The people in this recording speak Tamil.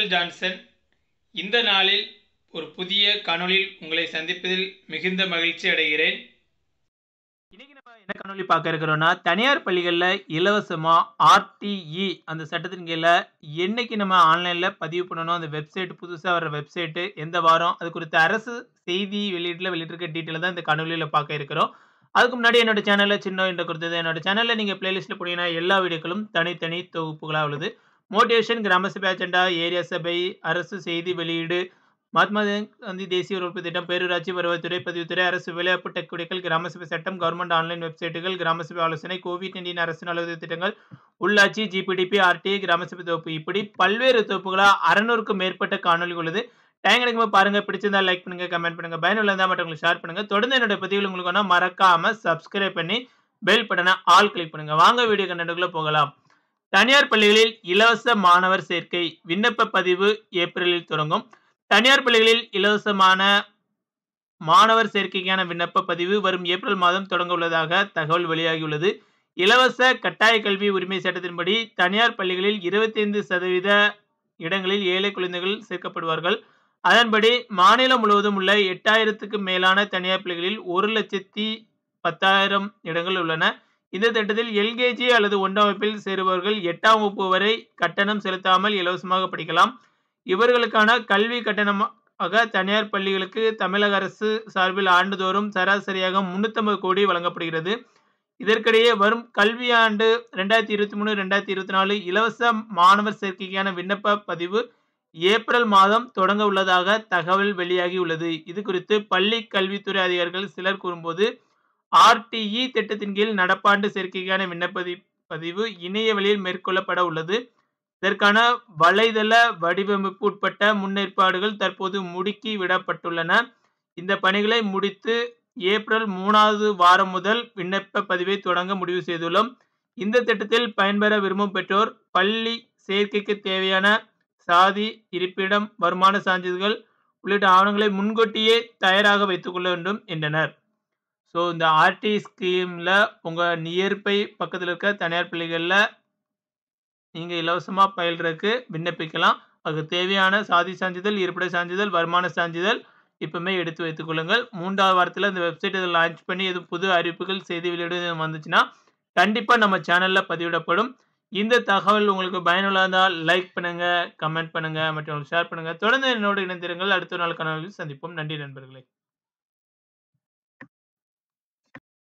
மைக்கேல் ஜான்சன் இந்த நாளில் ஒரு புதிய காணொளியில் உங்களை சந்திப்பதில் மிகுந்த மகிழ்ச்சி அடைகிறேன் இன்னைக்கு நம்ம என்ன காணொளி பார்க்க இருக்கிறோம்னா தனியார் பள்ளிகளில் இலவசமாக ஆர்டிஇ அந்த சட்டத்தின் கீழே என்னைக்கு நம்ம ஆன்லைனில் பதிவு பண்ணணும் அந்த வெப்சைட் புதுசாக வர வெப்சைட்டு எந்த வாரம் அது குறித்த அரசு செய்தி வெளியீட்டில் வெளியிட்டிருக்க டீட்டெயில் தான் இந்த காணொலியில் பார்க்க இருக்கிறோம் அதுக்கு முன்னாடி என்னோட சேனலில் சின்ன என்ற கொடுத்தது என்னோட சேனலில் நீங்கள் பிளேலிஸ்ட்டில் போனீங்கன்னா எல்லா வீடியோக்களும் தனித்தனி தொகுப்புகளாக உள்ளது மோட்டிவேஷன் கிராம சபை அஜெண்டா ஏரியா சபை அரசு செய்தி வெளியீடு மகாத்மா காந்தி தேசிய உறுப்பு திட்டம் பேரூராட்சி வருவாய்த்துறை பதிவுத்துறை அரசு விளையாட்டு டெக் குடிகள் கிராம சபை சட்டம் கவர்மெண்ட் ஆன்லைன் வெப்சைட்டுகள் கிராம சபை ஆலோசனை கோவிட் நைன்டீன் அரசு நலவுதவி திட்டங்கள் உள்ளாட்சி ஜிபிடிபி ஆர்டிஐ கிராம சபை தொகுப்பு இப்படி பல்வேறு தொகுப்புகளாக அறநூறுக்கும் மேற்பட்ட காணொலி உள்ளது டைம் கிடைக்கும் பாருங்க பிடிச்சிருந்தா லைக் பண்ணுங்க கமெண்ட் பண்ணுங்க பயனுள்ள இருந்தால் மற்றவங்களுக்கு ஷேர் பண்ணுங்க தொடர்ந்து என்னோட பதிவுகள் உங்களுக்கு வேணா மறக்காம சப்ஸ்கிரைப் பண்ணி பெல் பட்டனை ஆல் கிளிக் பண்ணுங்க வாங்க வீடியோ கண்டென்ட்டுக்குள்ள போகலாம் தனியார் பள்ளிகளில் இலவச மாணவர் சேர்க்கை விண்ணப்ப பதிவு ஏப்ரலில் தொடங்கும் தனியார் பள்ளிகளில் இலவசமான மாணவர் சேர்க்கைக்கான விண்ணப்ப பதிவு வரும் ஏப்ரல் மாதம் தொடங்க உள்ளதாக தகவல் வெளியாகியுள்ளது இலவச கட்டாய கல்வி உரிமை சட்டத்தின்படி தனியார் பள்ளிகளில் இருபத்தைந்து சதவீத இடங்களில் ஏழை குழந்தைகள் சேர்க்கப்படுவார்கள் அதன்படி மாநிலம் முழுவதும் உள்ள எட்டாயிரத்துக்கு மேலான தனியார் பள்ளிகளில் ஒரு லட்சத்தி பத்தாயிரம் இடங்கள் உள்ளன இந்த திட்டத்தில் எல்கேஜி அல்லது ஒன்றாம் வகுப்பில் சேருபவர்கள் எட்டாம் வகுப்பு வரை கட்டணம் செலுத்தாமல் இலவசமாக படிக்கலாம் இவர்களுக்கான கல்வி கட்டணமாக தனியார் பள்ளிகளுக்கு தமிழக அரசு சார்பில் ஆண்டுதோறும் சராசரியாக முன்னூற்றம்பது கோடி வழங்கப்படுகிறது இதற்கிடையே வரும் கல்வியாண்டு ரெண்டாயிரத்தி இருபத்தி மூணு ரெண்டாயிரத்தி இருபத்தி நாலு இலவச மாணவர் சேர்க்கைக்கான விண்ணப்ப பதிவு ஏப்ரல் மாதம் தொடங்க உள்ளதாக தகவல் வெளியாகி உள்ளது இது குறித்து பள்ளி கல்வித்துறை அதிகாரிகள் சிலர் கூறும்போது ஆர்டிஇ திட்டத்தின் கீழ் நடப்பாண்டு சேர்க்கைக்கான விண்ணப்ப பதிவு இணைய வழியில் மேற்கொள்ளப்பட உள்ளது இதற்கான வலைதள வடிவமைப்பு உட்பட்ட முன்னேற்பாடுகள் தற்போது முடுக்கி விடப்பட்டுள்ளன இந்த பணிகளை முடித்து ஏப்ரல் மூணாவது வாரம் முதல் விண்ணப்ப பதிவை தொடங்க முடிவு செய்துள்ளோம் இந்த திட்டத்தில் பயன்பெற விரும்பும் பெற்றோர் பள்ளி சேர்க்கைக்கு தேவையான சாதி இருப்பிடம் வருமான சான்றிதழ்கள் உள்ளிட்ட ஆவணங்களை முன்கூட்டியே தயாராக வைத்துக்கொள்ள வேண்டும் என்றனர் ஸோ இந்த ஆர்டி ஸ்கீமில் உங்கள் நியர்பை பக்கத்தில் இருக்க தனியார் பள்ளிகளில் நீங்கள் இலவசமாக பயில்றதுக்கு விண்ணப்பிக்கலாம் அதுக்கு தேவையான சாதி சான்றிதழ் இருப்பிட சான்றிதழ் வருமான சான்றிதழ் இப்போமே எடுத்து வைத்துக் கொள்ளுங்கள் மூன்றாவது வாரத்தில் இந்த வெப்சைட் இதை லான்ச் பண்ணி எதுவும் புது அறிவிப்புகள் செய்தி வெளியீடு வந்துச்சுன்னா கண்டிப்பாக நம்ம சேனலில் பதிவிடப்படும் இந்த தகவல் உங்களுக்கு பயனுள்ளதால் லைக் பண்ணுங்கள் கமெண்ட் பண்ணுங்கள் மற்றும் ஷேர் பண்ணுங்கள் தொடர்ந்து என்னோட இணைந்திருங்கள் அடுத்த நாள் கனவில் சந்திப்போம் நன்றி நண்பர்களே